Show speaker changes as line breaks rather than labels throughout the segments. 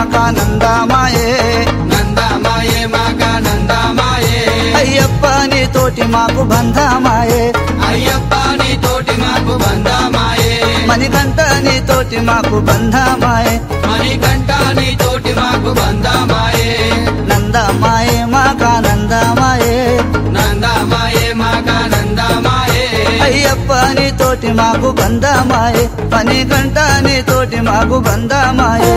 మాకానందమాయే
నందమాయే మాకానందమాయే
అయ్యప్ప నీ తోటి మాకు బంధమాయే
అయ్యప్ప నీ తోటి మాకు బంధమాయే
మణికంఠ నీ తోటి మాకు బంధమాయే
మణికంఠ నీ తోటి మాకు బంధమాయే
నందమాయే మాకానందమాయే
నందమాయే మాకానందమాయే
అయ్యప్ప నీ తోటి మాకు బంధమాయే మణికంఠ నీ తోటి మాకు బంధమాయే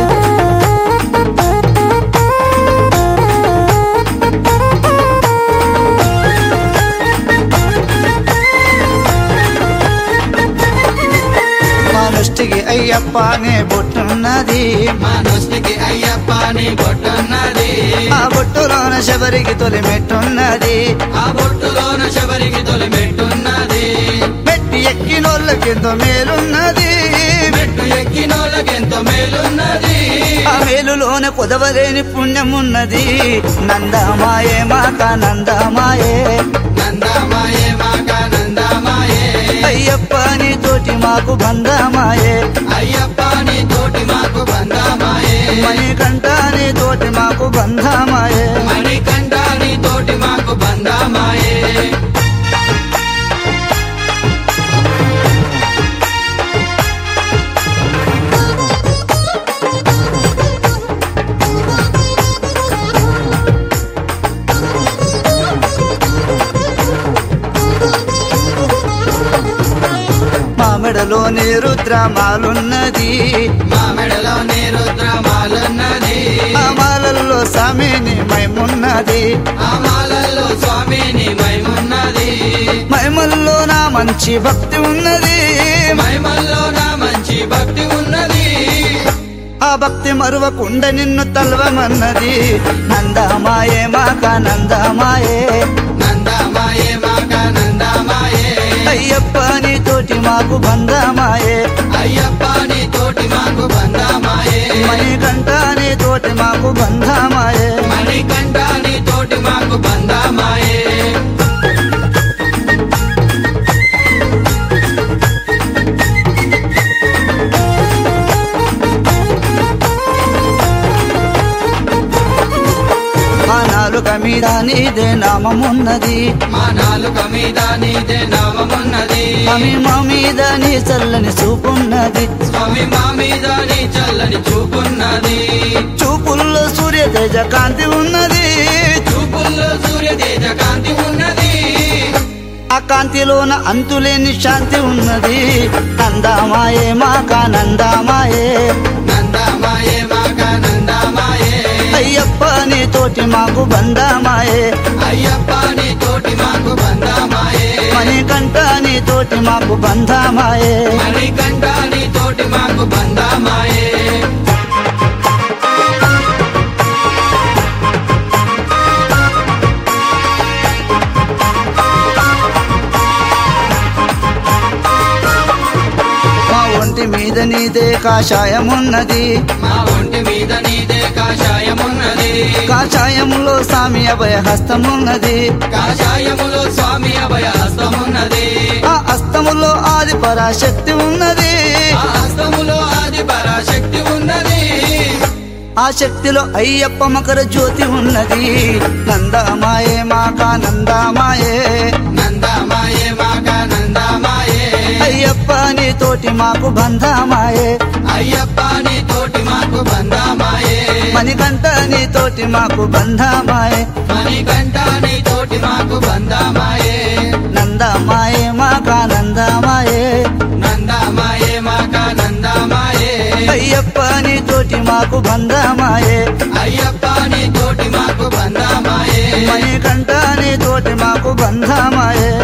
మనుష్టికి అయ్యప్ప నే బొట్టున్నది
మా నొస్టికి అయ్యప్ప నీ బొట్టున్నది
ఆ బొట్టులోన శబరికి తొలి మెట్టున్నది
ఆ బొట్టులోన శబరికి తొలి మెట్టున్నది
మెట్టి ఎక్కినోళ్ళకెంతో మేలున్నది
మెట్టు ఎక్కినోళ్ళకెంతో మేలున్నది
ఆ మేలులోన కుదవలేని పుణ్యమున్నది నందమాయే మాక నందమాయే
నందమాయే మాకానందమాయే
అయ్యప్ప నీ తోటి మాకు బంధమాయే
అయ్యప్ప నీ తోటి మాకు బంధమాయే
మణికంఠ నీ తోటి మాకు బంధమాయే
మణికంఠ నీ తోటి మాకు బంధమాయే
మా మెడలోని రుద్రమాలున్నది
మా మెడలో నీ రుద్రమాలున్నది
ఆ మాలల్లో సామిని మైమున్నది
ఆ మాలల్లో స్వామిని మైమున్నది
మైమల్లో నా మంచి భక్తి ఉన్నది
మైమల్లో నా మంచి భక్తి ఉన్నది
ఆ భక్తి మరువకుండ నిన్ను తల్వమన్నది నందమాయే మాక నందమాయే
నందమాయే మాకానందమాయే
అయ్యప్ప నీ తోటి మాకు బంధమాయే
అయ్యప్ప నీ తోటి మాకు బంధమాయే
మణికంఠ నీ తోటి మాకు బంధమాయే
మణికంఠ నీ తోటి మాకు బంధమాయే
ఆ నాలుక మీద నీదే నామమున్నది
మా నాలుక మీద నీదే నామమున్నది
అమి మా మీద నీ చల్లని చూపున్నది
స్వామి మా మీద నీ చల్లని చూపున్నది
చూపుల్లో సూర్య తేజ కాంతి ఉన్నది
చూపుల్లో సూర్య తేజ కాంతి ఉన్నది
ఆ కాంతిలోన అంతులేని శాంతి ఉన్నది నందమాయే మాక నందమాయే
నందమాయే మాకానందమాయే
అయ్యప్ప నీ తోటి మాకు బంధమాయే
అయ్యప్ప నీ తోటి మాకు బంధమాయే
మణికంఠ నీ తోటి మాకు బంధమాయే
మణికంఠ నీ తోటి మాకు బంధమాయే
మా ఒంటి మీద నీదే కాషాయమున్నది
మా ఒంటి మీద నీదే కాషాయమున్నది
కాషాయములో సామి అభయ హస్తమున్నది
కాషాయములో స్వామి అభయ హస్తమున్నది
ఆ హస్తములో ఆది పరాశక్తి ఉన్నది
ఆ హస్తములో ఆది పరాశక్తి ఉన్నది
ఆ శక్తిలో అయ్యప్ప మకర జ్యోతి ఉన్నది నందమాయే మాక నందమాయే
నందమాయే మాకానందమాయే
అయ్యప్ప నీ తోటి మాకు బంధమాయే
అయ్యప్ప నీ తోటి మాకు బంధమాయే
మణికంఠ నీ తోటి మాకు బంధమాయే
మణికంఠ నీ తోటి మాకు బంధమాయే
నందమాయే మాక నందమాయే
నందమాయే మాకానందమాయే
అయ్యప్ప నీ తోటి మాకు బంధమాయే
అయ్యప్ప నీ తోటి మాకు బంధమాయే
మణికంఠ నీ తోటి మాకు బంధమాయే